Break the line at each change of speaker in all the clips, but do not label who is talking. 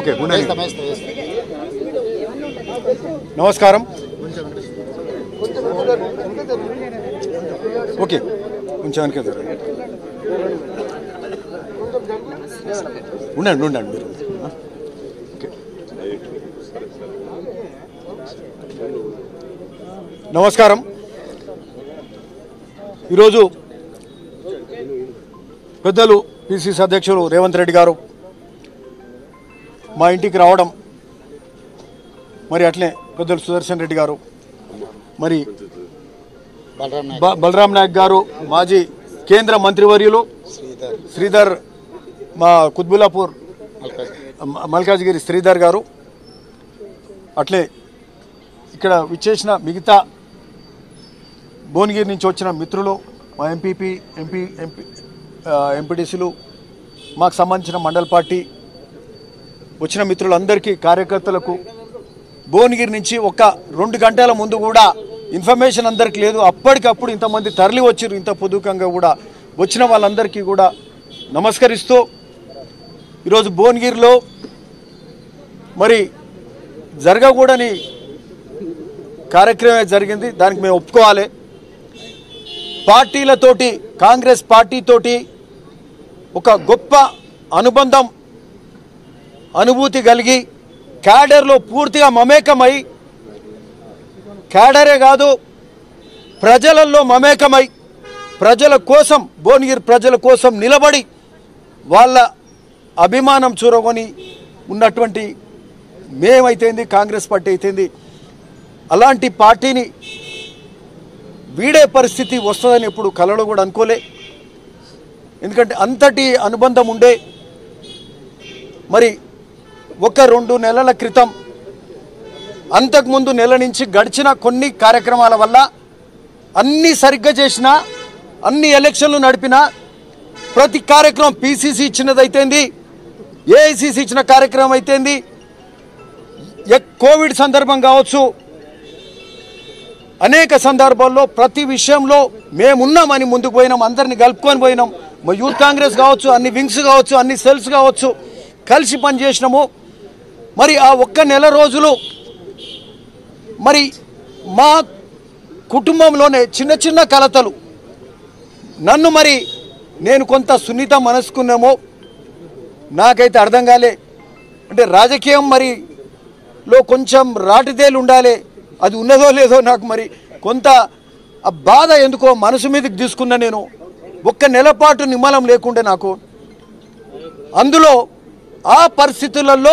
Okay ఉండండి.
వేస్తాం, వేస్తాం, వేస్తాం.
నమస్కారం ఓకే కొంచెం వెనక జరగండి. ఉండండి ఉండండి మీరు ఓకే. నమస్కారం ఈరోజు పెద్దలు పిసిసి అధ్యక్షులు రేవంత్ రెడ్డి గారు మా ఇంటికి రావడం మరి అట్లే పెద్దలు సుదర్శన్ రెడ్డి గారు మరి
బలరాం నాయక్
బ- బలరాం నాయక్ గారు మాజీ కేంద్ర మంత్రివర్యులు
శ్రీధర్
శ్రీధర్ మా కుత్బుల్లాపూర్
మల్కాజ్
మ- మల్కాజ్గిరి శ్రీధర్ గారు అట్లే ఇక్కడ విచ్చేసిన మిగతా భువనగిరి నుంచి వచ్చిన మిత్రులు మా ఎంపీపీ ఎంపీ ఎంపీ ఎంపీటీసీలు మాకు సంబంధించిన మండల పార్టీ వచ్చిన మిత్రులందరికీ కార్యకర్తలకు భువనగిరి నుంచి ఒక రెండు గంటల ముందు కూడా ఇన్ఫర్మేషన్ అందరికీ లేదు అప్పటికప్పుడు ఇంతమంది తరలి వచ్చారు ఇంత పొదుకంగా కూడా వచ్చిన వాళ్ళందరికీ కూడా నమస్కరిస్తూ ఈరోజు భువనగిరిలో మరి జరగకూడని కార్యక్రమం జరిగింది దానికి మేము ఒప్పుకోవాలి పార్టీలతోటి కాంగ్రెస్ పార్టీతోటి ఒక గొప్ప అనుబంధం అనుభూతి కలిగి క్యాడర్లో పూర్తిగా మమేకమై క్యాడరే కాదు ప్రజలలో మమేకమై ప్రజల కోసం భువనగిరి ప్రజల కోసం నిలబడి వాళ్ళ అభిమానం చూరగొని ఉన్నటువంటి మేమైతేంది కాంగ్రెస్ పార్టీ అయితేంది అలాంటి పార్టీని వీడే పరిస్థితి వస్తుందని ఎప్పుడు కలలో కూడా అనుకోలే ఎందుకంటే అంతటి అనుబంధం ఉండే మరి ఒక రెండు నెలల క్రితం అంతకుముందు నెల నుంచి గడిచిన కొన్ని కార్యక్రమాల వల్ల అన్నీ సరిగ్గా చేసిన అన్ని ఎలక్షన్లు నడిపిన ప్రతి కార్యక్రమం పీసీసీ ఇచ్చినదైతేంది ఏఐసీసీ ఇచ్చిన కార్యక్రమం అయితేంది ఎక్- కోవిడ్ సందర్భం కావచ్చు అనేక సందర్భాల్లో ప్రతి విషయంలో మేమున్నామని ముందుకు పోయినాం అందరిని కలుపుకొని పోయినాం మా యూత్ కాంగ్రెస్ కావచ్చు అన్ని వింగ్స్ కావచ్చు అన్ని సెల్స్ కావచ్చు కలిసి పనిచేసినాము మరి ఆ ఒక్క నెల రోజులు మరి మా కుటుంబంలోనే చిన్న చిన్న కలతలు నన్ను మరి నేను కొంత సున్నిత మనసుకున్నామో నాకైతే అర్థం కాలే అంటే రాజకీయం మరి లో కొంచెం రాటిదేలు ఉండాలి అది ఉన్నదో లేదో నాకు మరి కొంత ఆ బాధ ఎందుకో మనసు మీదకి తీసుకున్నా నేను ఒక్క నెల పాటు నిమ్మలం లేకుండే నాకు అందులో ఆ పరిస్థితులలో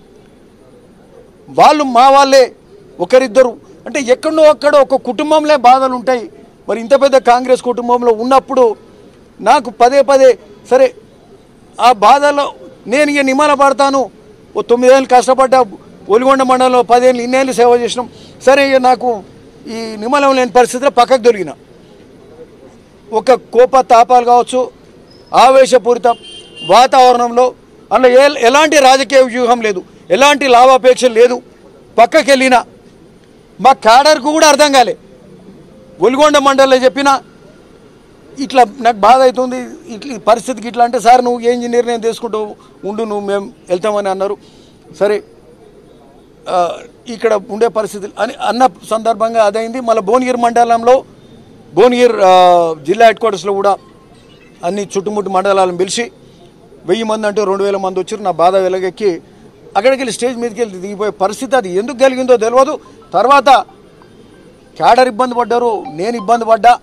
వాళ్ళు మా వాళ్ళే ఒకరిద్దరు అంటే ఎక్కడో అక్కడ ఒక కుటుంబంలో బాధలు ఉంటాయి మరి ఇంత పెద్ద కాంగ్రెస్ కుటుంబంలో ఉన్నప్పుడు నాకు పదే పదే సరే ఆ బాధలో నేను ఇక నిమ్మల పడతాను ఓ తొమ్మిదేళ్ళు కష్టపడ్డా ఒలిగొండ మండలంలో పదేళ్ళు ఇన్నేళ్ళు సేవ చేసినాం సరే ఇక నాకు ఈ నిమ్మలం లేని పరిస్థితిలో పక్కకు దొరికిన ఒక కోప తాపాలు కావచ్చు ఆవేశపూరిత వాతావరణంలో అందులో ఏ ఎలాంటి రాజకీయ వ్యూహం లేదు ఎలాంటి లాభాపేక్ష లేదు పక్కకి వెళ్ళిన మా క్యాడర్కు కూడా అర్థం కాలే ఒలిగొండ మండలంలో చెప్పిన ఇట్లా నాకు బాధ అవుతుంది ఇట్లా ఈ పరిస్థితికి ఇట్లా అంటే సార్ నువ్వు ఏం నిర్ణయం తీసుకుంటావు ఉండు నువ్వు మేము వెళ్తామని అన్నారు సరే ఆ, ఇక్కడ ఉండే పరిస్థితి అని అన్న సందర్భంగా అదైంది మళ్ళీ భువనగిరి మండలంలో భువనగిరి ఆ, జిల్లా హెడ్ క్వార్టర్స్లో కూడా అన్ని చుట్టుముట్టు మండలాలను పిలిచి వెయ్యి మంది అంటే రెండు వేల మంది వచ్చారు నా బాధ వెలగెక్కి అక్కడికి వెళ్ళి స్టేజ్ మీదకి వెళ్ళి దిగిపోయే పరిస్థితి అది ఎందుకు కలిగిందో తెలియదు తర్వాత క్యాడర్ ఇబ్బంది పడ్డారు నేను ఇబ్బంది పడ్డా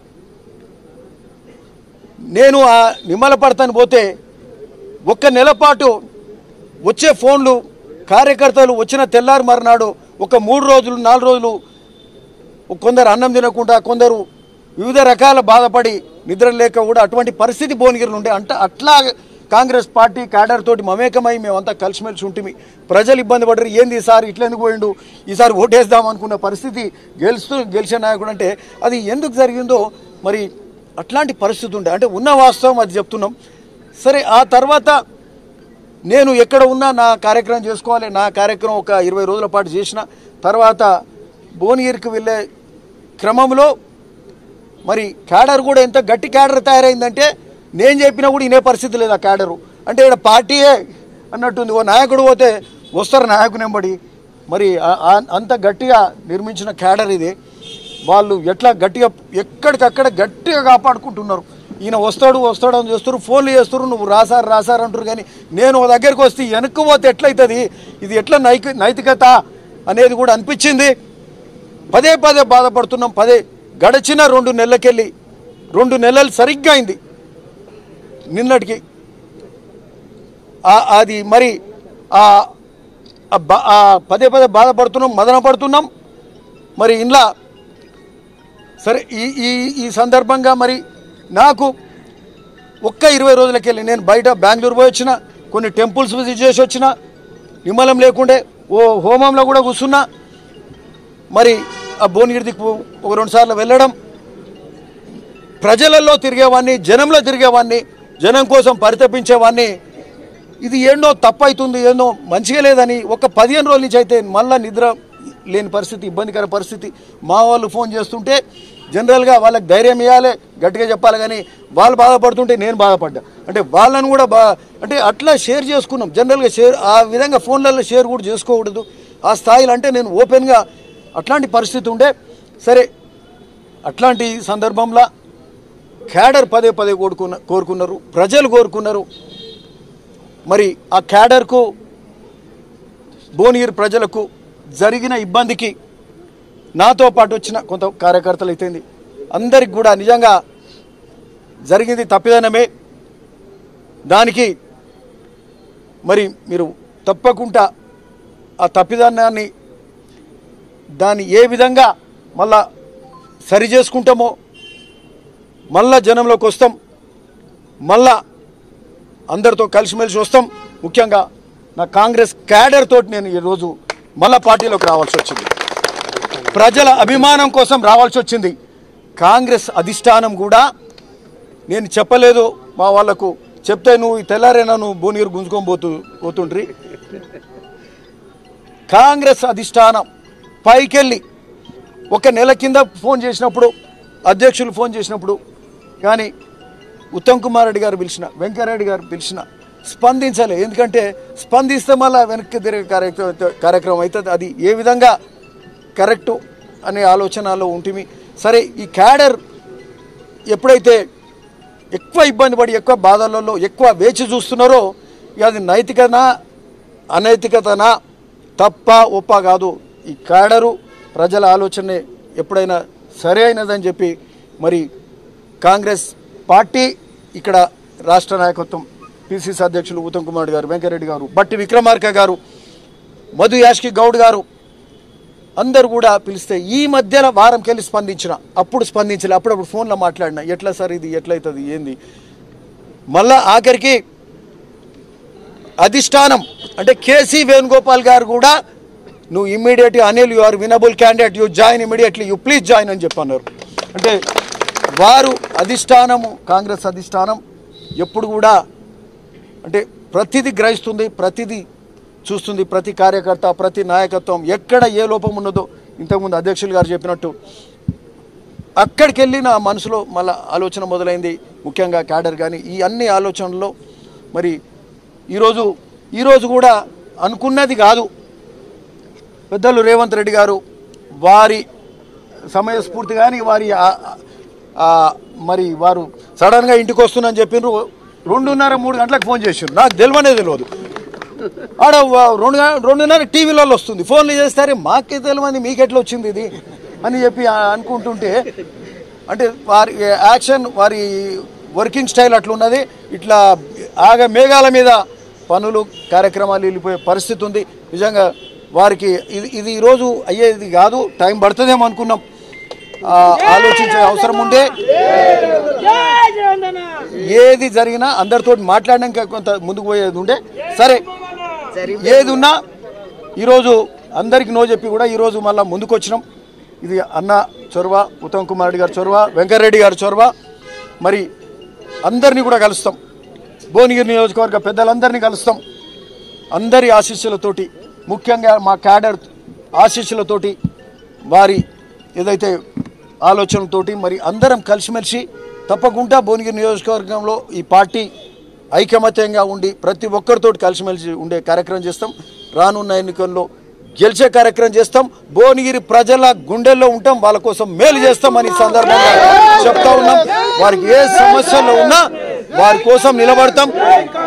నేను ఆ నిమ్మల పడతాను పోతే ఒక్క నెల పాటు వచ్చే ఫోన్లు కార్యకర్తలు వచ్చిన తెల్లారి మరునాడు ఒక మూడు రోజులు నాలుగు రోజులు కొందరు అన్నం తినకుండా కొందరు వివిధ రకాల బాధపడి నిద్ర లేక కూడా అటువంటి పరిస్థితి భువనగిరిలో ఉండే అంటే అట్లా కాంగ్రెస్ పార్టీ క్యాడర్ తోటి మమేకమై మేమంతా కలిసిమెలిసి ఉంటుంది ప్రజలు ఇబ్బంది పడరు ఏంది ఈసారి ఇట్లా ఎందుకు పోయిండు ఈసారి ఓటేద్దాం అనుకున్న పరిస్థితి గెలుస్తూ గెలిచే నాయకుడు అంటే అది ఎందుకు జరిగిందో మరి అట్లాంటి పరిస్థితి ఉండే అంటే ఉన్న వాస్తవం అది చెప్తున్నాం సరే ఆ తర్వాత నేను ఎక్కడ ఉన్నా నా కార్యక్రమం చేసుకోవాలి నా కార్యక్రమం ఒక ఇరవై రోజుల పాటు చేసిన తర్వాత భువనగిరికి వెళ్ళే క్రమంలో మరి క్యాడర్ కూడా ఎంత గట్టి క్యాడర్ తయారైందంటే నేను చెప్పినా కూడా ఇనే పరిస్థితి లేదు ఆ క్యాడరు అంటే ఇక్కడ పార్టీయే అన్నట్టుంది ఓ నాయకుడు పోతే వస్తారు నాయకునెంబడి మరి ఆ- ఆ- అంత గట్టిగా నిర్మించిన క్యాడర్ ఇది వాళ్ళు ఎట్లా గట్టిగా ఎక్కడికక్కడ గట్టిగా కాపాడుకుంటున్నారు ఈయన వస్తాడు వస్తాడు అని చేస్తారు ఫోన్లు చేస్తారు నువ్వు రాసారు రాసారు అంటారు కానీ నేను ఓ దగ్గరికి వస్తే వెనక్కి పోతే ఎట్లయితుంది ఇది ఎట్లా నైక నైతికత అనేది కూడా అనిపించింది పదే పదే బాధపడుతున్నాం పదే గడిచిన రెండు నెలలకెళ్ళి రెండు నెలలు సరిగ్గా అయింది నిన్నటికి ఆ- అది మరి ఆ ఆ బా- ఆ పదే పదే బాధపడుతున్నాం మదన పడుతున్నాం మరి ఇంట్లో సరే ఈ ఈ ఈ సందర్భంగా మరి నాకు ఒక్క ఇరవై రోజులకెళ్ళి నేను బయట బెంగళూరు పోయి వచ్చిన కొన్ని టెంపుల్స్ విజిట్ చేసి వచ్చిన నిమ్మలం లేకుండే ఓ హోమంలో కూడా కూర్చున్నా మరి ఆ భువనగిరి దిక్కు ఒక రెండు సార్లు వెళ్ళడం ప్రజలలో తిరిగేవాడిని జనంలో తిరిగేవాడిని జనం కోసం పరితపించేవాడిని ఇది ఏంటో తప్పు అవుతుంది ఏందో మంచిగా లేదని ఒక పదిహేను రోజుల నుంచి అయితే మళ్ళా నిద్ర లేని పరిస్థితి ఇబ్బందికర పరిస్థితి మా వాళ్ళు ఫోన్ చేస్తుంటే జనరల్గా వాళ్ళకి ధైర్యం ఇవ్వాలి గట్టిగా చెప్పాలి కానీ వాళ్ళు బాధపడుతుంటే నేను బాధపడ్డా అంటే వాళ్ళని కూడా బా అంటే అట్లా షేర్ చేసుకున్నాం జనరల్గా షేర్ ఆ విధంగా ఫోన్లలో షేర్ కూడా చేసుకోకూడదు ఆ స్థాయిలో అంటే నేను ఓపెన్గా అట్లాంటి పరిస్థితి ఉండే సరే అట్లాంటి సందర్భంలో క్యాడర్ పదే పదే కోరుకున్న కోరుకున్నారు ప్రజలు కోరుకున్నారు మరి ఆ క్యాడర్కు భువనగిరి ప్రజలకు జరిగిన ఇబ్బందికి నాతో పాటు వచ్చిన కొంత కార్యకర్తలు అయితేంది అందరికి కూడా నిజంగా జరిగింది తప్పిదనమే దానికి మరి మీరు తప్పకుండా ఆ తప్పిదనాన్ని దాన్ని ఏ విధంగా మళ్ళా సరి చేసుకుంటామో మళ్ళా జనంలోకి వస్తాం మళ్ళా అందరితో కలిసిమెలిసి వస్తాం ముఖ్యంగా నా కాంగ్రెస్ క్యాడర్ తోటి నేను ఈరోజు మళ్ళా పార్టీలోకి రావాల్సి వచ్చింది ప్రజల అభిమానం కోసం రావాల్సి వచ్చింది కాంగ్రెస్ అధిష్టానం కూడా నేను చెప్పలేదు మా వాళ్లకు చెప్తే నువ్వు ఈ తెల్లారైనా నువ్వు భువనగిరి గుంజుకొని పోతూ పోతుండ్రి కాంగ్రెస్ అధిష్టానం పైకెళ్ళి ఒక నెల కింద ఫోన్ చేసినప్పుడు అధ్యక్షులు ఫోన్ చేసినప్పుడు కానీ ఉత్తమ్ కుమార్ రెడ్డి గారు పిలిచిన వెంకయ్యరెడ్డి గారు పిలిచిన స్పందించాలి ఎందుకంటే స్పందిస్తే మళ్ళీ వెనక్కి తిరిగే కార్యక్రమం కార్యక్రమం అవుతుంది అది ఏ విధంగా కరెక్టు అనే ఆలోచనలో ఉంటుంది సరే ఈ క్యాడర్ ఎప్పుడైతే ఎక్కువ ఇబ్బంది పడి ఎక్కువ బాధలలో ఎక్కువ వేచి చూస్తున్నారో ఇక అది నైతికనా అనైతికతనా తప్ప ఒప్ప కాదు ఈ క్యాడరు ప్రజల ఆలోచనే ఎప్పుడైనా సరే అయినదని చెప్పి మరి కాంగ్రెస్ పార్టీ ఇక్కడ రాష్ట్ర నాయకత్వం పిసిసి అధ్యక్షులు ఉత్తమ్ కుమార్ గారు వెంకరెడ్డి గారు బట్టి విక్రమార్క గారు మధు యాష్కి గౌడ్ గారు అందరు కూడా పిలిస్తే ఈ మధ్యలో వారంకెళ్ళి స్పందించిన అప్పుడు స్పందించలే అప్పుడప్పుడు ఫోన్లో మాట్లాడిన ఎట్లా సార్ ఇది ఎట్లయితుంది ఏంది మళ్ళా ఆఖరికి అధిష్టానం అంటే కేసీ వేణుగోపాల్ గారు కూడా నువ్వు ఇమ్మీడియట్గా Anil you are winnable candidate you join immediately you please join అని చెప్పన్నారు అంటే వారు అధిష్టానము కాంగ్రెస్ అధిష్టానం ఎప్పుడు కూడా అంటే ప్రతిదీ గ్రహిస్తుంది ప్రతిదీ చూస్తుంది ప్రతి కార్యకర్త ప్రతి నాయకత్వం ఎక్కడ ఏ లోపం ఉన్నదో ఇంతకుముందు అధ్యక్షులు గారు చెప్పినట్టు అక్కడికి వెళ్ళి నా మనసులో మళ్ళీ ఆలోచన మొదలైంది ముఖ్యంగా క్యాడర్ కానీ ఈ అన్ని ఆలోచనల్లో మరి ఈరోజు ఈరోజు కూడా అనుకున్నది కాదు పెద్దలు రేవంత్ రెడ్డి గారు వారి సమయస్ఫూర్తి కానీ వారి ఆ- ఆ మరి వారు సడన్గా ఇంటికి వస్తున్నా చెప్పినారు రెండున్నర మూడు గంటలకు ఫోన్ చేసారు నాకు తెలియనే తెలియదు ఆడ వ- రెండు గం- రెండున్నర టీవీలలో వస్తుంది ఫోన్లు చేస్తారే మాకే తెలియదు మీకెట్లా వచ్చింది ఇది అని చెప్పి ఆ- అనుకుంటుంటే అంటే వారి యాక్షన్ వారి వర్కింగ్ స్టైల్ అట్లున్నది ఇట్లా ఆగ మేఘాల మీద పనులు కార్యక్రమాలు వెళ్ళిపోయే పరిస్థితి ఉంది నిజంగా వారికి ఇది ఇది ఈరోజు అయ్యేది కాదు టైం పడుతుందేమో అనుకున్నాం ఆ, ఆలోచించే అవసరం ఉండే ఏది జరిగినా అందరితో మాట్లాడినాక కొంత ముందుకు పోయేది ఉండే సరే ఏది ఉన్నా ఈరోజు అందరికి నో చెప్పి కూడా ఈరోజు మళ్ళీ ముందుకు వచ్చినాం ఇది అన్న చొరవ ఉత్తమ్ కుమార్ రెడ్డి గారి చొరవ వెంకటరెడ్డి గారి చొరవ మరి అందరినీ కూడా కలుస్తాం భువనగిరి నియోజకవర్గ పెద్దలందరినీ కలుస్తాం అందరి ఆశీస్సులతోటి ముఖ్యంగా మా క్యాడర్ ఆశీస్సులతోటి వారి ఏదైతే ఆలోచనలతోటి మరి అందరం కలిసిమెలిసి తప్పకుండా భువనగిరి నియోజకవర్గంలో ఈ పార్టీ ఐకమత్యంగా ఉండి ప్రతి ఒక్కరితోటి కలిసిమెలిసి ఉండే కార్యక్రమం చేస్తాం రానున్న ఎన్నికల్లో గెలిచే కార్యక్రమం చేస్తాం భువనగిరి ప్రజల గుండెల్లో ఉంటాం వాళ్ళ కోసం మేలు చేస్తామని ఈ సందర్భంగా చెప్తా ఉన్నాం వారికి ఏ సమస్యలు ఉన్నా వారి కోసం నిలబడతాం